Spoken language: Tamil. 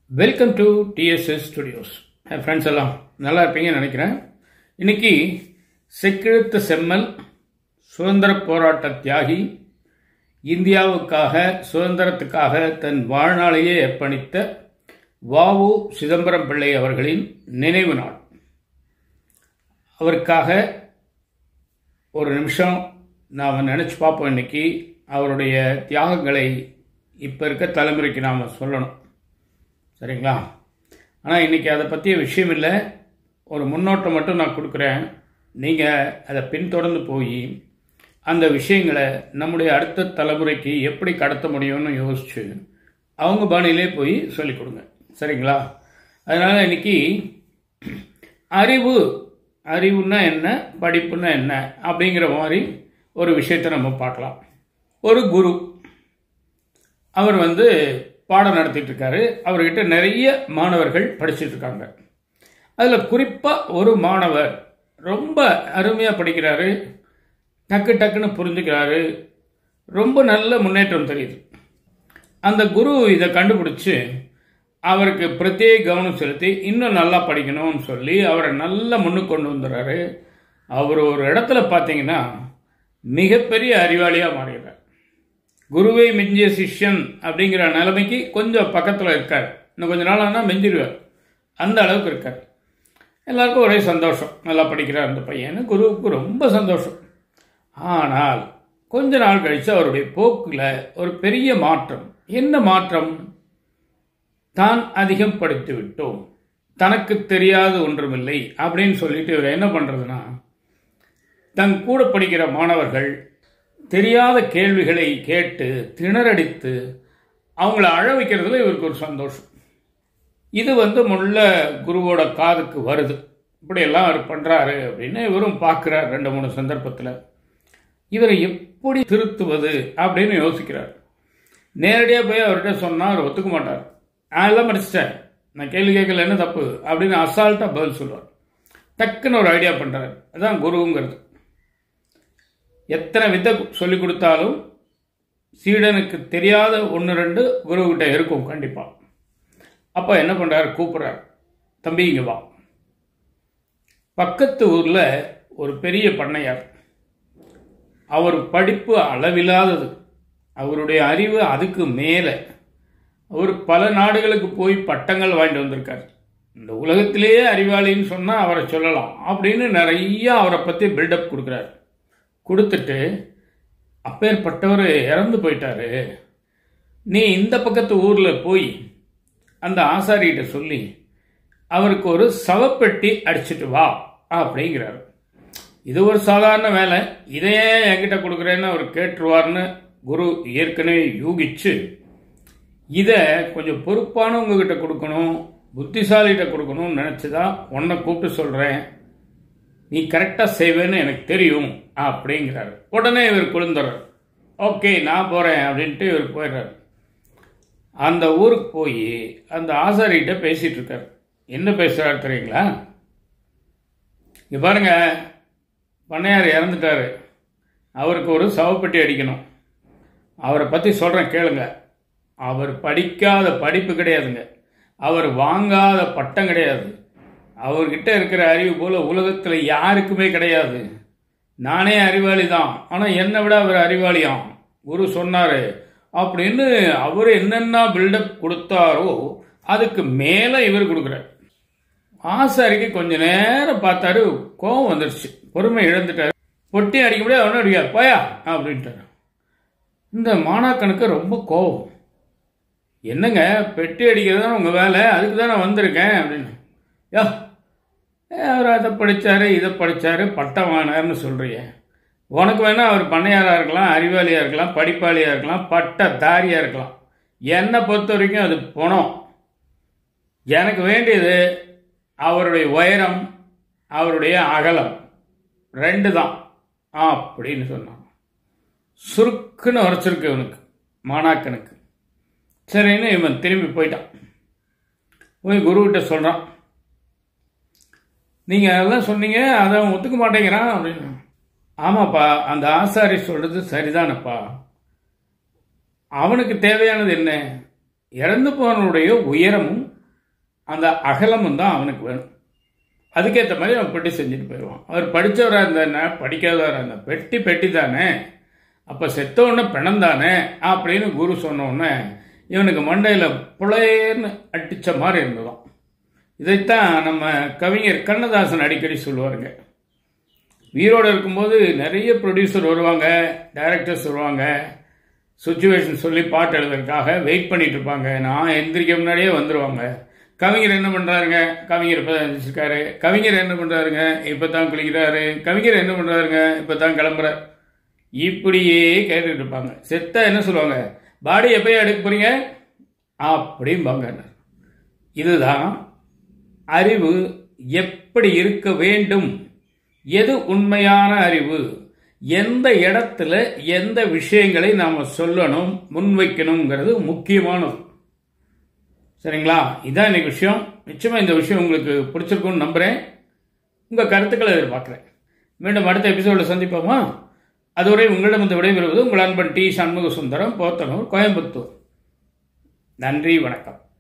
welcome to TSS studios friends எல்லாம் நல்லா இருப்பீங்கன்னு நினைக்கிறேன் இன்னைக்கு செக்கிழுத்த செம்மல் சுதந்திர போராட்ட தியாகி இந்தியாவுக்காக சுதந்திரத்துக்காக தன் வாழ்நாளையே அர்ப்பணித்த வாவு சிதம்பரம் பிள்ளை அவர்களின் நினைவு நாள் அவருக்காக ஒரு நிமிஷம் நாம் நினச்சி பார்ப்போம் இன்னைக்கு அவருடைய தியாகங்களை இப்போ இருக்க தலைமுறைக்கு நாம் சொல்லணும் சரிங்களா ஆனால் இன்றைக்கி அதை பற்றிய விஷயம் இல்லை ஒரு முன்னோட்டம் மட்டும் நான் கொடுக்குறேன் நீங்கள் அதை பின்தொடர்ந்து போய் அந்த விஷயங்களை நம்முடைய அடுத்த தலைமுறைக்கு எப்படி கடத்த முடியும்னு யோசிச்சு அவங்க பாணியிலே போய் சொல்லிக் கொடுங்க சரிங்களா அதனால் இன்னைக்கு அறிவு அறிவுன்னா என்ன படிப்புன்னா என்ன அப்படிங்கிற மாதிரி ஒரு விஷயத்தை நம்ம பார்க்கலாம் ஒரு குரு அவர் வந்து பாடம் நடத்திட்டு இருக்காரு அவர்கிட்ட நிறைய மாணவர்கள் படிச்சுட்டு இருக்காங்க அதில் குறிப்பாக ஒரு மாணவர் ரொம்ப அருமையாக படிக்கிறாரு டக்கு டக்குன்னு புரிஞ்சுக்கிறாரு ரொம்ப நல்ல முன்னேற்றம் தெரியுது அந்த குரு இதை கண்டுபிடிச்சு அவருக்கு பிரத்யேக கவனம் செலுத்தி இன்னும் நல்லா படிக்கணும்னு சொல்லி அவரை நல்லா முன்னுக்கு கொண்டு வந்துடுறாரு அவர் ஒரு இடத்துல பார்த்தீங்கன்னா மிகப்பெரிய அறிவாளியாக மாறுகிறார் குருவை மிஞ்சிய சிஷ்யன் அப்படிங்கிற நிலைமைக்கு கொஞ்சம் பக்கத்தில் இருக்கார் இன்னும் கொஞ்ச நாள் ஆனால் மிஞ்சிடுவார் அந்த அளவுக்கு இருக்கார் எல்லாருக்கும் ஒரே சந்தோஷம் நல்லா படிக்கிறார் அந்த பையனு குருவுக்கு ரொம்ப சந்தோஷம் ஆனால் கொஞ்ச நாள் கழித்து அவருடைய போக்கில் ஒரு பெரிய மாற்றம் என்ன மாற்றம் தான் அதிகம் படித்து விட்டோம் தனக்கு தெரியாத ஒன்றுமில்லை அப்படின்னு சொல்லிட்டு இவர் என்ன பண்ணுறதுன்னா தன் கூட படிக்கிற மாணவர்கள் தெரியாத கேள்விகளை கேட்டு திணறடித்து அவங்கள அழ வைக்கிறதுல இவருக்கு ஒரு சந்தோஷம் இது வந்து முள்ள குருவோட காதுக்கு வருது இப்படியெல்லாம் அவர் பண்ணுறாரு அப்படின்னு இவரும் பார்க்குறார் ரெண்டு மூணு சந்தர்ப்பத்தில் இவரை எப்படி திருத்துவது அப்படின்னு யோசிக்கிறார் நேரடியாக போய் அவர்கிட்ட சொன்னால் அவர் ஒத்துக்க மாட்டார் நான் எல்லாம் படிச்சிட்டேன் நான் கேள்வி கேட்கல என்ன தப்பு அப்படின்னு அசால்ட்டாக பதில் சொல்லுவார் டக்குன்னு ஒரு ஐடியா பண்ணுறாரு அதான் குருங்கிறது எத்தனை வித்தை சொல்லி கொடுத்தாலும் சீடனுக்கு தெரியாத ஒன்று ரெண்டு குருக்கிட்ட இருக்கும் கண்டிப்பாக அப்போ என்ன பண்ணுறாரு கூப்பிட்றாரு தம்பி இங்கே வா பக்கத்து ஊரில் ஒரு பெரிய பண்ணையார் அவர் படிப்பு அளவில்லாதது அவருடைய அறிவு அதுக்கு மேலே அவர் பல நாடுகளுக்கு போய் பட்டங்கள் வாங்கிட்டு வந்திருக்கார் இந்த உலகத்திலேயே அறிவாளின்னு சொன்னால் அவரை சொல்லலாம் அப்படின்னு நிறைய அவரை பற்றி பில்டப் கொடுக்குறாரு கொடுத்துட்டு அப்பேற்பட்டவர் இறந்து போயிட்டாரு நீ இந்த பக்கத்து ஊரில் போய் அந்த ஆசாரிகிட்ட சொல்லி அவருக்கு ஒரு சவப்பெட்டி அடிச்சிட்டு வா அப்படிங்கிறாரு இது ஒரு சாதாரண வேலை இதையே என்கிட்ட கொடுக்குறேன்னு அவர் கேட்டுருவார்னு குரு ஏற்கனவே யூகிச்சு இதை கொஞ்சம் பொறுப்பானவங்க கிட்ட கொடுக்கணும் புத்திசாலிகிட்ட கொடுக்கணும்னு நினச்சி தான் உன்னை கூப்பிட்டு சொல்கிறேன் நீ கரெக்டாக செய்வேன்னு எனக்கு தெரியும் அப்படிங்கிறாரு உடனே இவர் குளிர்ந்துறார் ஓகே நான் போகிறேன் அப்படின்ட்டு இவர் போயிடுறாரு அந்த ஊருக்கு போய் அந்த ஆசாரிகிட்ட பேசிகிட்டு இருக்கார் என்ன பேசுகிறாரு தெரியுங்களா இங்கே பாருங்க பண்ணையார் இறந்துட்டாரு அவருக்கு ஒரு சவப்பெட்டி அடிக்கணும் அவரை பற்றி சொல்கிறேன் கேளுங்க அவர் படிக்காத படிப்பு கிடையாதுங்க அவர் வாங்காத பட்டம் கிடையாது அவர்கிட்ட இருக்கிற அறிவு போல உலகத்தில் யாருக்குமே கிடையாது நானே அறிவாளி தான் ஆனால் என்னை விட அவர் அறிவாளியாம் குரு சொன்னார் அப்படின்னு அவர் என்னென்ன பில்டப் கொடுத்தாரோ அதுக்கு மேலே இவர் கொடுக்குறார் ஆசாரிக்கு கொஞ்ச நேரம் பார்த்தாரு கோவம் வந்துடுச்சு பொறுமை இழந்துட்டாரு பொட்டி அடிக்க முடியாது அவனு அடிக்கார் போயா அப்படின்ட்டாரு இந்த மாணாக்கனுக்கு ரொம்ப கோவம் என்னங்க பெட்டி அடிக்கிறது தான் உங்கள் வேலை அதுக்கு தான் நான் வந்திருக்கேன் அப்படின்னு யோ அவர் அதை படித்தார் இதை படித்தார் பட்டம் வாங்கினார்னு சொல்கிறீங்க உனக்கு வேணால் அவர் பண்ணையாராக இருக்கலாம் அறிவாளியாக இருக்கலாம் படிப்பாளியாக இருக்கலாம் பட்ட தாரியாக இருக்கலாம் என்னை பொறுத்த வரைக்கும் அது பணம் எனக்கு வேண்டியது அவருடைய உயரம் அவருடைய அகலம் ரெண்டு தான் அப்படின்னு சொன்னான் சுருக்குன்னு உரைச்சிருக்கு இவனுக்கு மாணாக்கனுக்கு சரின்னு இவன் திரும்பி போயிட்டான் போய் குருக்கிட்ட சொல்கிறான் நீங்கள் அதெல்லாம் சொன்னீங்க அதை அவன் ஒத்துக்க மாட்டேங்கிறான் அப்படின்னு ஆமாப்பா அந்த ஆசாரி சொல்கிறது சரிதானப்பா அவனுக்கு தேவையானது என்ன இறந்து போனவனுடைய உயரமும் அந்த அகலமும் தான் அவனுக்கு வேணும் அதுக்கேற்ற மாதிரி அவன் பெட்டி செஞ்சுட்டு போயிடுவான் அவர் படித்தவராக இருந்தானே படிக்காதவராக இருந்தா பெட்டி பெட்டி தானே அப்போ செத்த உடனே பிணம் தானே அப்படின்னு குரு சொன்ன உடனே இவனுக்கு மண்டையில் புலையர்னு அடித்த மாதிரி இருந்ததாம் இதைத்தான் நம்ம கவிஞர் கண்ணதாசன் அடிக்கடி சொல்லுவாருங்க உயிரோடு இருக்கும்போது நிறைய ப்ரொடியூசர் வருவாங்க டைரக்டர்ஸ் வருவாங்க சுச்சுவேஷன் சொல்லி பாட்டு எழுதுறதுக்காக வெயிட் பண்ணிட்டு இருப்பாங்க நான் எந்திரிக்க முன்னாடியே வந்துடுவாங்க கவிஞர் என்ன பண்ணுறாருங்க கவிஞர் இப்போ தான் எழுந்திரிச்சிருக்காரு கவிஞர் என்ன பண்ணுறாருங்க இப்போ தான் குளிக்கிறாரு கவிஞர் என்ன பண்ணுறாருங்க இப்போ தான் கிளம்புறார் இப்படியே கேட்டுட்டு இருப்பாங்க செத்தா என்ன சொல்லுவாங்க பாடி எப்போயே எடுக்க போறீங்க அப்படிம்பாங்க இதுதான் அறிவு எப்படி இருக்க வேண்டும் எது உண்மையான அறிவு எந்த இடத்துல எந்த விஷயங்களை நாம் சொல்லணும் முன்வைக்கணுங்கிறது முக்கியமானது சரிங்களா இதான் இன்னைக்கு விஷயம் நிச்சயமா இந்த விஷயம் உங்களுக்கு பிடிச்சிருக்கும்னு நம்புறேன் உங்க கருத்துக்களை எதிர்பார்க்கிறேன் மீண்டும் அடுத்த எபிசோட சந்திப்போமா அதுவரை உங்களிடம் வந்து விடைபெறுவது உங்கள் அன்பன் டி சண்முக சுந்தரம் போத்தனூர் கோயம்புத்தூர் நன்றி வணக்கம்